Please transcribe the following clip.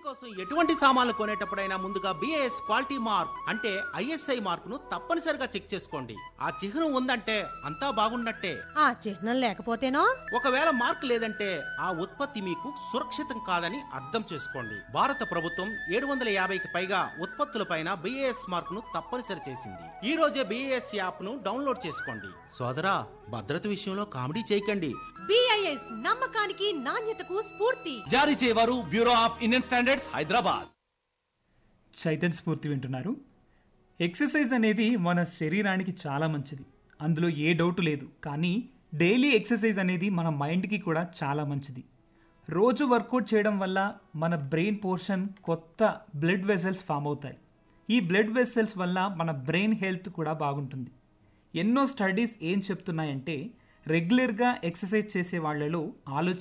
కోసం ఎటువంటి సామాన్లు కొనేటప్పుడైనా ముందుగా బిఏఎస్ క్వాలిటీ మార్క్ అంటే ఐఎస్ఐ మార్క్ ను తప్పనిసరిగా చెక్ చేసుకోండి ఆ చిహ్నం ఉందంటే అంతా బాగున్నట్టే ఆ చిహ్నం లేకపోతేనో ఒకవేళ మార్క్ లేదంటే ఆ ఉత్పత్తి మీకు సురక్షితం కాదని అర్థం చేసుకోండి భారత ప్రభుత్వం ఏడు వందల యాభైకి పైగా ఉత్పత్తులపైన బిఏఎస్ మార్క్ ను తప్పనిసరి చేసింది ఈ రోజే బిఏఎస్ యాప్ ను డౌన్లోడ్ చేసుకోండి సోదరా భద్రత విషయంలో కామెడీ చేయకండి బిఐఎస్ నమ్మకానికి నాణ్యతకు స్ఫూర్తి జారీ చేయవారు bureau of Indian standards Hyderabad చైతన్య స్ఫూర్తి వింటున్నారు ఎక్సర్సైజ్ అనేది మన శరీరానికి చాలా మంచిది అందులో ఏ డౌట్ లేదు కానీ డైలీ ఎక్సర్సైజ్ అనేది మన మైండ్కి కూడా చాలా మంచిది రోజు వర్కౌట్ చేయడం వల్ల మన బ్రెయిన్ పోర్షన్ కొత్త బ్లడ్ వెసల్స్ ఫామ్ అవుతాయి ఈ బ్లడ్ వెసల్స్ వల్ల మన బ్రెయిన్ హెల్త్ కూడా బాగుంటుంది ఎన్నో స్టడీస్ ఏం చెప్తున్నాయంటే రెగ్యులర్గా ఎక్సర్సైజ్ చేసే వాళ్ళలో ఆలోచన